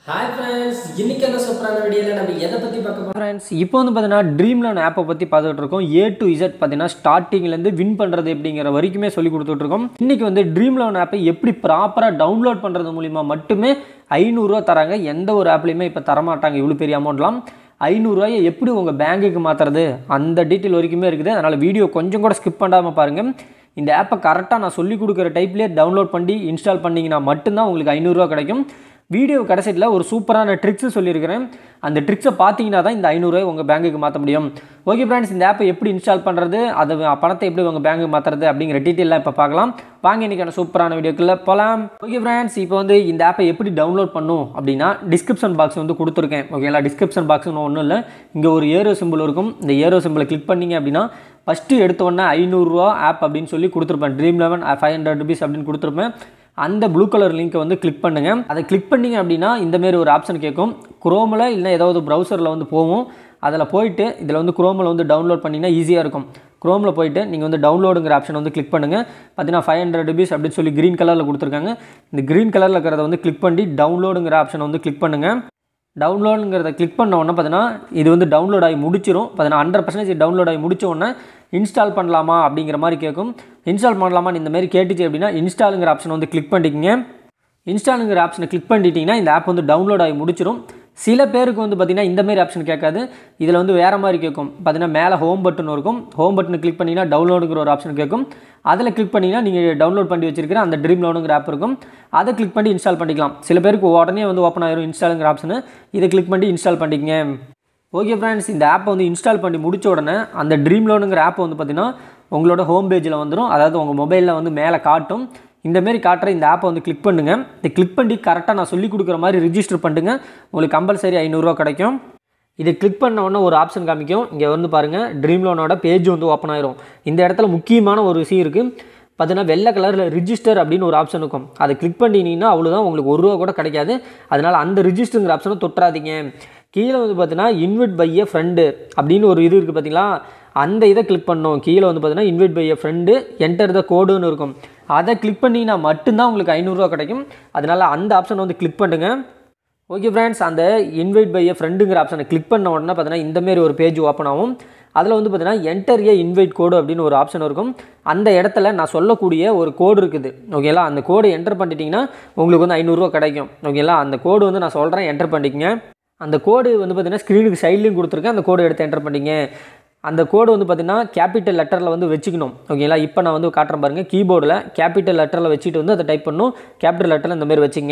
hi friends இன்னைக்கு என்ன சூப்பரான வீடியோவில் நம்ம எதை பற்றி பார்க்க போகிறோம் ஃப்ரெண்ட்ஸ் இப்போ வந்து பார்த்தீங்கன்னா ட்ரீம் லோன் ஆப்பை பற்றி பார்த்துட்டு இருக்கோம் ஏ டு இசட் பார்த்தீங்கன்னா ஸ்டார்டிங்லேருந்து வின் பண்ணுறது எப்படிங்கிற வரைக்குமே சொல்லி கொடுத்துட்ருக்கோம் இன்றைக்கி வந்து ட்ரீம் லோன் ஆப்பை எப்படி ப்ராப்பராக டவுன்லோட் பண்ணுறது மூலிமா மட்டுமே ஐநூறுரூவா தராங்க எந்த ஒரு ஆப்லேயுமே இப்போ தரமாட்டாங்க இவ்வளோ பெரிய அமௌண்ட்லாம் ஐநூறுரூவாயை எப்படி உங்கள் பேங்குக்கு மாற்றுறது அந்த டீட்டெயில் வரைக்குமே இருக்குது அதனால் வீடியோ கொஞ்சம் கூட ஸ்கிப் பண்ணாமல் பாருங்கள் இந்த ஆப்பை கரெக்டாக நான் சொல்லி கொடுக்குற டைப்லேயே டவுன்லோட் பண்ணி இன்ஸ்டால் பண்ணிங்கன்னா மட்டும்தான் உங்களுக்கு ஐநூறுரூவா கிடைக்கும் வீடியோ கடைசியில் ஒரு சூப்பரான ட்ரிக்ஸ் சொல்லியிருக்கிறேன் அந்த ட்ரிக்ஸை பார்த்தீங்கன்னா தான் இந்த ஐநூறுரூவா உங்கள் பேங்குக்கு மாற்ற முடியும் ஓகே ஃப்ரெண்ட்ஸ் இந்த ஆப்பை எப்படி இன்ஸ்டால் பண்ணுறது அது பணத்தை எப்படி உங்கள் பேங்குக்கு மாற்றுறது அப்படிங்கிற டீட்டெயிலாம் இப்போ பார்க்கலாம் வாங்க இன்றைக்கான சூப்பரான வீடியோக்குள்ளே போகலாம் ஓகே ஃப்ரெண்ட்ஸ் இப்போ வந்து இந்த ஆப்பை எப்படி டவுன்லோட் பண்ணும் அப்படின்னா டிஸ்கிரிப்ஷன் பாக்ஸ் வந்து கொடுத்துருக்கேன் ஓகேங்களா டிஸ்கிரிப்ஷன் பாக்ஸ்னு ஒன்றும் இல்லை இங்கே ஒரு ஏரோ சிம்பிள் இருக்கும் இந்த ஏரோ சிம்பிளை கிளிக் பண்ணீங்க அப்படின்னா ஃபஸ்ட்டு எடுத்த உடனே ஐநூறுரூவா ஆப் அப்படின்னு சொல்லி கொடுத்துருப்பேன் dream eleven five hundred rupees அப்படின்னு கொடுத்துருப்பேன் அந்த ப்ளூ கலர் லிங்க்கை வந்து கிளிக் பண்ணுங்கள் அதை கிளிக் பண்ணிங்க அப்படின்னா இந்தமாரி ஒரு ஆப்ஷன் கேட்கும் குரோமில் இல்லை ஏதாவது ப்ரௌசரில் வந்து போகும் அதில் போயிட்டு இதில் வந்து குரோமில் வந்து டவுன்லோட் பண்ணிங்கன்னா ஈஸியாக இருக்கும் குரோமில் போயிட்டு நீங்கள் வந்து டவுன்லோடுங்கிற ஆப்ஷன் வந்து கிளிக் பண்ணுங்கள் பார்த்தீங்கன்னா ஃபைவ் ஹண்ட்ரட் ருபீஸ் அப்படின்னு சொல்லி க்ரீன் கலரில் கொடுத்துருக்காங்க இந்த க்ரீன் கலரில் இருக்கிறத வந்து கிளிக் பண்ணி டவுன்லோடுங்கிற ஆப்ஷனை வந்து கிளிக் பண்ணுங்கள் டவுன்லோடுங்கிறத கிளிக் பண்ண உடனே பார்த்தீங்கன்னா இது வந்து டவுன்லோட் ஆகி முடிச்சிடும் பார்த்தீங்கன்னா ஹண்ட்ரட் பர்சன்டேஜ் டவுன்லோட் ஆகி முடிச்ச உடனே இன்ஸ்டால் பண்ணலாமா அப்படிங்கிற மாதிரி கேட்கும் இன்ஸ்டால் பண்ணலாமான்னு இந்த மாதிரி கேட்டுச்சு அப்படின்னா இன்ஸ்டாலுங்கிற ஆப்ஷன் வந்து கிளிக் பண்ணிக்கிங்க இன்ஸ்டாலுங்கிற ஆப்ஷனை கிளிக் பண்ணிட்டீங்கன்னா இந்த ஆப் வந்து டவுன்லோட் ஆகி முடிச்சிடும் சில பேருக்கு வந்து பார்த்திங்கன்னா இந்த மாதிரி ஆப்ஷன் கேட்காது இதில் வந்து வேறு மாதிரி கேட்கும் பார்த்தீங்கன்னா மேலே ஹோம் பட்டன் இருக்கும் ஹோம் பட்டனை கிளிக் பண்ணிங்கன்னா டவுன்லோடுங்கிற ஒரு ஆப்ஷன் கேட்கும் அதில் கிளிக் பண்ணிங்கன்னா நீங்கள் டவுன்லோட் பண்ணி வச்சிருக்கிற அந்த ட்ரீம் லோனுங்கிற ஆப் இருக்கும் அதை கிளிக் பண்ணி இன்ஸ்டால் பண்ணிக்கலாம் சில பேருக்கு உடனே வந்து ஓப்பன் ஆயிரும் இன்ஸ்டாலுங்கிற ஆப்ஷனு இதை கிளிக் பண்ணி இன்ஸ்டால் பண்ணிக்கங்க ஓகே ஃப்ரெண்ட்ஸ் இந்த ஆப்பை வந்து இன்ஸ்டால் பண்ணி முடிச்ச உடனே அந்த ட்ரீம் லோனுங்கிற ஆப் வந்து பார்த்திங்கன்னா உங்களோட ஹோம் பேஜில் வந்துடும் அதாவது உங்கள் மொபைலில் வந்து மேலே காட்டும் இந்தமாரி காட்டுற இந்த ஆப்பை வந்து கிளிக் பண்ணுங்கள் இந்த கிளிக் பண்ணி கரெக்டாக நான் சொல்லி கொடுக்குற மாதிரி ரிஜிஸ்டர் பண்ணுங்க உங்களுக்கு கம்பல்சரி ஐநூறுரூவா கிடைக்கும் இதை கிளிக் பண்ண உடனே ஒரு ஆப்ஷன் காமிக்கும் இங்கே வந்து பாருங்கள் ட்ரீம் லோனோட பேஜ் வந்து ஓப்பன் ஆயிரும் இந்த இடத்துல முக்கியமான ஒரு விஷயம் இருக்குது பார்த்தீங்கன்னா வெள்ளை கலரில் ரிஜிஸ்டர் அப்படின்னு ஒரு ஆப்ஷன் இருக்கும் அதை கிளிக் பண்ணினீங்கன்னா அவ்வளோதான் உங்களுக்கு ஒரு ரூபா கூட கிடைக்காது அதனால் அந்த ரிஜிஸ்டருங்கிற ஆப்ஷனை தொட்டுறாதீங்க கீழே வந்து பார்த்தீங்கன்னா இன்வைட் பை ஏ ஃப்ரெண்டு அப்படின்னு ஒரு இது இருக்குது பார்த்தீங்களா அந்த இதை கிளிக் பண்ணோம் கீழே வந்து பார்த்தீங்கன்னா invite by a friend enter the கோடுன்னு இருக்கும் அதை கிளிக் பண்ணிங்கன்னா மட்டும்தான் உங்களுக்கு ஐநூறுரூவா கிடைக்கும் அதனால் அந்த ஆப்ஷனை வந்து கிளிக் பண்ணுங்கள் ஓகே ஃப்ரெண்ட்ஸ் அந்த இன்வைட் பை ஏ ஃப்ரெண்டுங்கிற ஆப்ஷனை கிளிக் பண்ண உடனே பார்த்தீங்கன்னா இந்தமாரி ஒரு பேஜ் ஓப்பன் ஆகும் அதில் வந்து பார்த்தீங்கன்னா என்டர் ஏ இன்வைட் கோடு அப்படின்னு ஒரு ஆப்ஷன் இருக்கும் அந்த இடத்துல நான் சொல்லக்கூடிய ஒரு கோடு இருக்குது ஓகேங்களா அந்த கோடு என்டர் பண்ணிட்டீங்கன்னா உங்களுக்கு வந்து ஐநூறுரூவா கிடைக்கும் ஓகேங்களா அந்த கோடு வந்து நான் சொல்கிறேன் என்டர் பண்ணிக்கங்க அந்த கோடு வந்து பார்த்தீங்கன்னா ஸ்க்ரீனுக்கு சைட்லேயும் கொடுத்துருக்கேன் அந்த கோடு எடுத்து என்டர் பண்ணிங்க அந்த கோடு வந்து பார்த்தீங்கன்னா கேபிட்டல் லெட்டரில் வந்து வச்சுக்கணும் ஓகேங்களா இப்போ நான் வந்து காட்டுறேன் பாருங்கள் கீபோர்டில் கேபிட்டல் லெட்டரில் வச்சுட்டு வந்து அதை டைப் பண்ணணும் கேபிட்டல் லெட்டரில் இந்த மாதிரி வச்சுங்க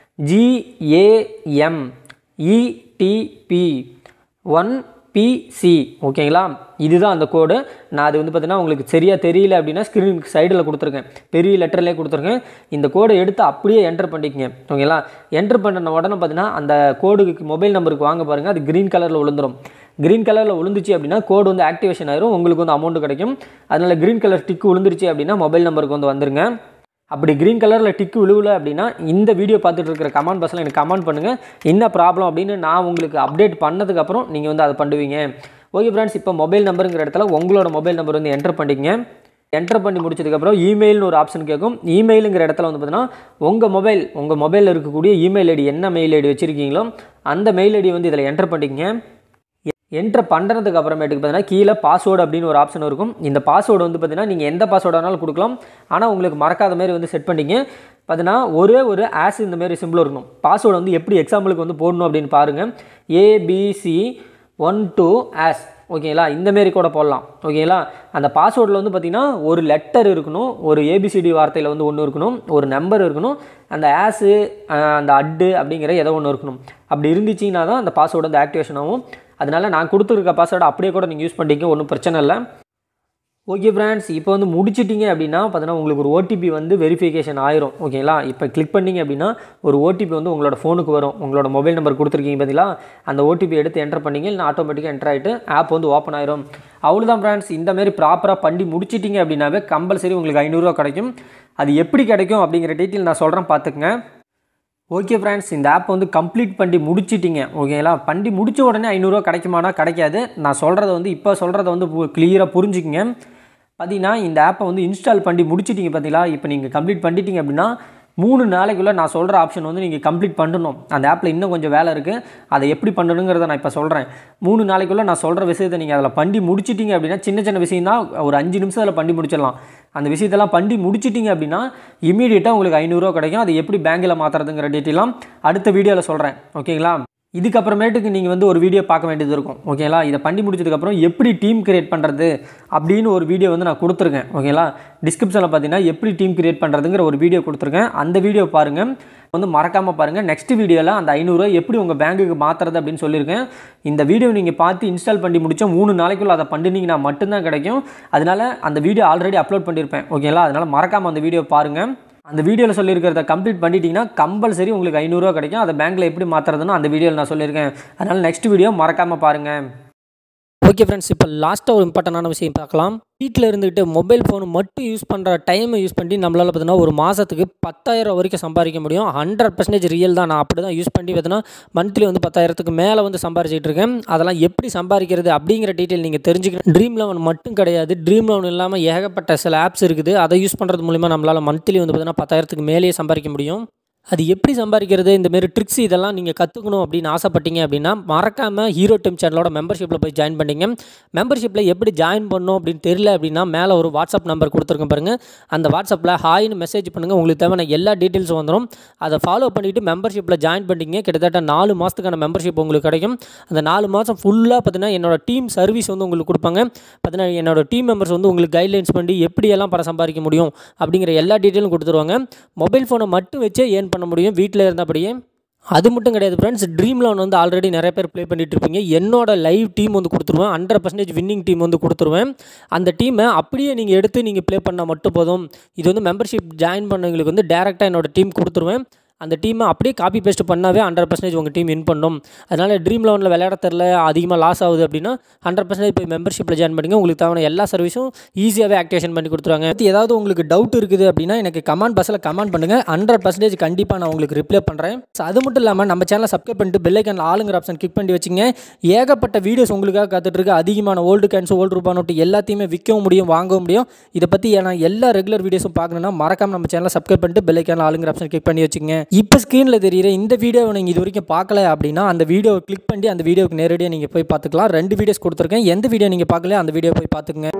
ஜிஏஎம் இடிபி ஒன் பிசி ஓகேங்களா இதுதான் அந்த கோடு நான் அது வந்து பார்த்தீங்கன்னா உங்களுக்கு சரியாக தெரியல அப்படின்னா ஸ்க்ரீனுக்கு சைடில் கொடுத்துருக்கேன் பெரிய லெட்டர்லேயே கொடுத்துருக்கேன் இந்த கோடை எடுத்து அப்படியே என்டர் பண்ணிக்கங்க ஓகேங்களா என்டர் பண்ண உடனே பார்த்தீங்கன்னா அந்த கோடுக்கு மொபைல் நம்பருக்கு வாங்க பாருங்கள் அது க்ரீன் கலரில் விழுந்துடும் க்ரீன் கலரில் விழுந்துச்சு அப்படின்னா கோடு வந்து ஆக்டிவேஷன் ஆயிரும் உங்களுக்கு வந்து அமௌண்ட் கிடைக்கும் அதனால் க்ரீன் கலர் டிக்கு விழுந்துருச்சு அப்படின்னா மொபைல் நம்பருக்கு வந்து வந்துருங்க அப்படி க்ரீன் கலரில் டிக்கு விழுவல அப்படின்னா இந்த வீடியோ பார்த்துட்டு இருக்கிற கமெண்ட் பாக்ஸில் எனக்கு கமெண்ட் பண்ணுங்கள் என்ன ப்ராப்ளம் அப்படின்னு நான் உங்களுக்கு அப்டேட் பண்ணதுக்கப்புறம் நீங்கள் வந்து அதை பண்ணுவீங்க ஓகே ஃப்ரெண்ட்ஸ் இப்போ மொபைல் நம்பருங்கிற இடத்துல உங்களோட மொபைல் நம்பர் வந்து என்டர் பண்ணிக்கங்க என்டர் பண்ணி முடிச்சதுக்கப்புறம் இமெயில்னு ஒரு ஆப்ஷன் கேட்கும் இமெயிலுங்கிற இடத்துல வந்து பார்த்தீங்கன்னா உங்கள் மொபைல் உங்கள் மொபைலில் இருக்கக்கூடிய இமெயில் ஐடி என்ன மெயில் ஐடி வச்சுருக்கீங்களோ அந்த மெயில் ஐடி வந்து இதில் என்டர் பண்ணிக்கங்க என்ட்ரு பண்ணுறதுக்கு அப்புறமேட்டுக்கு பார்த்தீங்கன்னா கீழே பாஸ்வேர்டு அப்படின்னு ஒரு ஆப்ஷன் இருக்கும் இந்த பாஸ்வேர்டு வந்து பார்த்தீங்கன்னா நீங்கள் எந்த பாஸ்வேர்டு வேணாலும் கொடுக்கலாம் ஆனால் உங்களுக்கு மறக்காத மாதிரி வந்து செட் பண்ணிங்க பார்த்தீங்கன்னா ஒரே ஒரு ஆஸ் இந்த மாதிரி சிம்பிள் இருக்கணும் பாஸ்வேர்டு வந்து எப்படி எக்ஸாம்பிளுக்கு வந்து போடணும் அப்படின்னு பாருங்கள் ஏபிசி ஒன் டூ ஆஸ் ஓகேங்களா இந்தமாரி கூட போடலாம் ஓகேங்களா அந்த பாஸ்வேர்டில் வந்து பார்த்திங்கன்னா ஒரு லெட்டர் இருக்கணும் ஒரு ஏபிசிடி வார்த்தையில் வந்து ஒன்று இருக்கணும் ஒரு நம்பர் இருக்கணும் அந்த ஆஸு அந்த அட்டு அப்படிங்கிற ஏதோ ஒன்று இருக்கணும் அப்படி இருந்துச்சுன்னா தான் அந்த பாஸ்வேர்டு வந்து ஆக்டிவேஷன் ஆகும் அதனால் நான் கொடுத்துருக்க பாஸ்வேர்டை அப்படியே கூட நீங்கள் யூஸ் பண்ணிக்க ஒன்றும் பிரச்சனை இல்லை ஓகே ஃப்ரெண்ட்ஸ் இப்போ வந்து முடிச்சிட்டிங்க அப்படின்னா பார்த்தீங்கன்னா உங்களுக்கு ஒரு ஓடிபி வந்து வெரிஃபிகேஷன் ஆயிரும் ஓகேங்களா இப்போ கிளிக் பண்ணிங்க அப்படின்னா ஒரு ஓடிபி வந்து உங்களோட ஃபோனுக்கு வரும் உங்களோட மொபைல் நம்பர் கொடுத்துருக்கீங்க பார்த்தீங்களா அந்த ஓடிபி எடுத்து என்டர் பண்ணிங்க இல்லை ஆட்டோமேட்டிக்காக என்டர் ஆகிட்டு ஆப் வந்து ஓப்பன் ஆயிரும் அவ்வளோதான் ஃப்ரெண்ட்ஸ் இந்த மாதிரி ப்ராப்பராக பண்ணி முடிச்சிட்டிங்க அப்படின்னாவே கம்பல்சரி உங்களுக்கு ஐநூறுரூவா கிடைக்கும் அது எப்படி கிடைக்கும் அப்படிங்கிற டீட்டெயில் நான் சொல்கிறேன் பார்த்துக்குங்க ஓகே ஃப்ரெண்ட்ஸ் இந்த ஆப் வந்து கம்ப்ளீட் பண்ணி முடிச்சிட்டிங்க ஓகேங்களா பண்ணி முடிச்ச உடனே ஐநூறுரூவா கிடைக்குமானா கிடைக்காது நான் சொல்கிறத வந்து இப்போ சொல்கிறத வந்து கிளியராக புரிஞ்சுக்கிங்க பார்த்தீங்கன்னா இந்த ஆப்பை வந்து இன்ஸ்டால் பண்ணி முடிச்சிட்டிங்க பார்த்தீங்களா இப்போ நீங்கள் கம்ப்ளீட் பண்ணிட்டீங்க அப்படின்னா மூணு நாளைக்குள்ளே நான் சொல்கிற ஆப்ஷன் வந்து நீங்கள் கம்ப்ளீட் பண்ணணும் அந்த ஆப்பில் இன்னும் கொஞ்சம் வேலை இருக்குது அதை எப்படி பண்ணணுங்கிறத நான் இப்போ சொல்கிறேன் மூணு நாளைக்குள்ளே நான் சொல்கிற விஷயத்தை நீங்கள் அதில் பண்ணி முடிச்சிட்டிங்க அப்படின்னா சின்ன சின்ன விஷயம் தான் ஒரு அஞ்சு நிமிஷம் அதில் பண்ணி முடிச்சிடலாம் அந்த விஷயத்தெல்லாம் பண்ணி முடிச்சிட்டிங்க அப்படின்னா இமீடியட்டாக உங்களுக்கு ஐநூறுரூவா கிடைக்கும் அது எப்படி பேங்கில் மாற்றுறதுங்கிற டீட்டெயிலாம் அடுத்த வீடியோவில் சொல்கிறேன் ஓகேங்களா இதுக்கப்புறமேட்டுக்கு நீங்கள் வந்து ஒரு வீடியோ பார்க்க வேண்டியது இருக்கும் ஓகேங்களா இதை பண்ணி முடிச்சதுக்கப்புறம் எப்படி டீம் கிரியேட் பண்ணுறது அப்படின்னு ஒரு வீடியோ வந்து நான் கொடுத்துருக்கேன் ஓகேங்களா டிஸ்கிரிப்ஷனில் பார்த்தீங்கன்னா எப்படி டீம் கிரியேட் பண்ணுறதுங்கிற ஒரு வீடியோ கொடுத்துருக்கேன் அந்த வீடியோ பாருங்கள் வந்து மறக்காமல் பாருங்கள் நெக்ஸ்ட் வீடியோவில் அந்த ஐநூறுரூவா எப்படி உங்கள் பேங்குக்கு மாற்றுறது அப்படின்னு சொல்லியிருக்கேன் இந்த வீடியோ நீங்கள் பார்த்து இன்ஸ்டால் பண்ணி முடிச்சா மூணு நாளைக்குள்ள அதை பண்ணினீங்கன்னா மட்டும்தான் கிடைக்கும் அதனால அந்த வீடியோ ஆல்ரெடி அப்லோட் பண்ணியிருப்பேன் ஓகேங்களா அதனால் மறக்காமல் அந்த வீடியோ பாருங்கள் அந்த வீடியோவில் சொல்லியிருக்கிறத கம்ப்ளீட் பண்ணிட்டீங்கன்னா கம்பல்சரி உங்களுக்கு ஐநூறுரூவா கிடைக்கும் அதை பேங்க்கில் எப்படி மாற்றுறதுன்னு அந்த வீடியோவில் நான் சொல்லியிருக்கேன் அதனால் நெக்ஸ்ட் வீடியோ மறக்காமல் பாருங்கள் ஓகே ஃப்ரெண்ட்ஸ் இப்போ லாஸ்ட்டாக ஒரு இம்பார்ட்டண்டான விஷயம் பார்க்கலாம் வீட்டில் இருந்துக்கிட்டு மொபைல் ஃபோன் மட்டும் யூஸ் பண்ணுற டைமை யூஸ் பண்ணி நம்மளால் பார்த்தீங்கன்னா ஒரு மாதத்துக்கு பத்தாயிரம் வரைக்கும் சம்பாதிக்க முடியும் ஹண்ட்ரட் பர்சன்டேஜ் ரியல் தான் நான் அப்படி தான் யூஸ் பண்ணி பார்த்தீங்கன்னா மந்த்லி வந்து பத்தாயிரத்துக்கு மேலே வந்து சம்பாரிச்சிட்டு இருக்கேன் அதெல்லாம் எப்படி சம்பாதிக்கிறது அப்படிங்கிற டீட்டெயில் நீங்கள் தெரிஞ்சுக்கணும் ட்ரீம் லெவன் மட்டும் கிடையாது ட்ரீம் லெவன் இல்லாமல் ஏகப்பட்ட சில ஆப்ஸ் இருக்குது அதை யூஸ் பண்ணுறது மூலிமா நம்மளால் மந்த்லி வந்து பார்த்தீங்கன்னா பத்தாயிரத்துக்கு மேலேயே சம்பாதிக்க முடியும் அது எப்படி சம்பாதிக்கிறது இந்த மாதிரி ட்ரிக்ஸ் இதெல்லாம் நீங்கள் கற்றுக்கணும் அப்படின்னு ஆசைப்பட்டீங்க அப்படின்னா மறக்காமல் ஹீரோ டீம் சேனலோட மெம்பர்ஷிப்பில் போய் ஜாயின் பண்ணிங்க மெம்பர்ஷிப்பில் எப்படி ஜாயின் பண்ணணும் அப்படின்னு தெரியல அப்படின்னா மேலே ஒரு வாட்ஸ்அப் நம்பர் கொடுத்துருக்கேன் பாருங்கள் அந்த வாட்ஸ்அப்பில் ஹாய்னு மெசேஜ் பண்ணுங்கள் உங்களுக்கு தேவையான எல்லா டீட்டெயில்ஸும் வந்துடும் அதை ஃபாலோ பண்ணிவிட்டு மெம்பர்ஷிப்பில் ஜாயின் பண்ணிட்டீங்க கிட்டத்தட்ட நாலு மாதத்துக்கான மெம்பர்ஷிப் உங்களுக்கு கிடைக்கும் அந்த நாலு மாதம் ஃபுல்லாக பார்த்தீங்கன்னா என்னோட டீம் சர்வீஸ் வந்து உங்களுக்கு கொடுப்பாங்க பார்த்தீங்கன்னா என்னோட டீம் மெம்பர்ஸ் வந்து உங்களுக்கு கைட்லைன்ஸ் பண்ணி எப்படியெல்லாம் பணம் சம்பாதிக்க முடியும் அப்படிங்கிற எல்லா டீட்டெயிலும் கொடுத்துருவாங்க மொபைல் ஃபோனை மட்டும் வச்சே ஏர்ன் பண்ண முடியும் வீட்டில் இருந்தபடியே அது மட்டும் கிடையாது ஃப்ரெண்ட்ஸ் ட்ரீம் லோன் வந்து ஆல்ரெடி நிறைய பேர் ப்ளே பண்ணிட்டு இருப்பீங்க என்னோட லைவ் டீம் வந்து கொடுத்துருவேன் ஹண்ட்ரட் பர்சன்டேஜ் வின்னிங் டீம் வந்து கொடுத்துருவேன் அந்த டீமை அப்படியே நீங்கள் எடுத்து நீங்கள் ப்ளே பண்ணால் மட்டும் போதும் இது வந்து மெம்பர்ஷிப் ஜாயின் பண்ணவங்களுக்கு வந்து டேரெக்டாக என்னோட டீம் கொடுத்துருவேன் அந்த டீமை அப்படியே காப்பி பேஸ்ட் பண்ணாவே ஹண்ட்ரட் பர்சன்டேஜ் உங்கள் டீம் வின் பண்ணும் அதனால் ட்ரீம் லெவனில் விளையாட தெரில அதிகமாக லாஸ் ஆகுது அப்படின்னா ஹண்ட்ரட் பர்சன்டேஜ் போய் மெம்பர்ஷிப்பில் ஜாயின் பண்ணிங்க உங்களுக்கு தேவையான எல்லா சர்வீஸும் ஈஸியாகவே ஆக்டிவேஷன் பண்ணி கொடுத்துருவாங்க அடுத்து ஏதாவது உங்களுக்கு டவுட் இருக்குது அப்படின்னா எனக்கு கமெண்ட் பாக்ஸில் கமெண்ட் பண்ணுங்கள் ஹண்ட்ரட் பர்சன்டேஜ் கண்டிப்பாக நான் உங்களுக்கு ரிப்ளை பண்ணுறேன் ஸோ அது மட்டும் இல்லாமல் நம்ம சேனலை சப்ஸ்கிரைப் பண்ணிட்டு பெல்லைக்கான ஆளுங்கிற ஆப்ஷன் கிளிக் பண்ணி வச்சுங்க ஏகப்பட்ட வீடியோஸ் உங்களுக்காக காத்துட்டு இருக்கு அதிகமான ஓல்டு கேன்ஸ் ஓல்டு ரூபா நோட்டு எல்லாத்தையுமே விற்கவும் முடியும் வாங்கவும் முடியும் இதை பற்றி நான் எல்லா ரெகுலர் வீடியோஸும் பார்க்கணுன்னா மறக்காம நம்ம சேனலை சப்ஸ்கிரைப் பண்ணிட்டு பெல்லைக்கான ஆளுங்கிற ஆப்ஷன் கிளிக் பண்ணி வச்சுங்க இப்போ ஸ்க்ரீனில் தெரியுற இந்த வீடியோவை நீங்கள் இது வரைக்கும் பார்க்கல அப்படின்னா அந்த வீடியோவை கிளிக் பண்ணி அந்த வீடியோக்கு நேரடியாக நீங்கள் போய் பார்த்துக்கலாம் ரெண்டு வீடியோஸ் கொடுத்துருக்கேன் எந்த வீடியோ நீங்கள் பார்க்கல அந்த வீடியோ போய் பார்த்துக்குங்க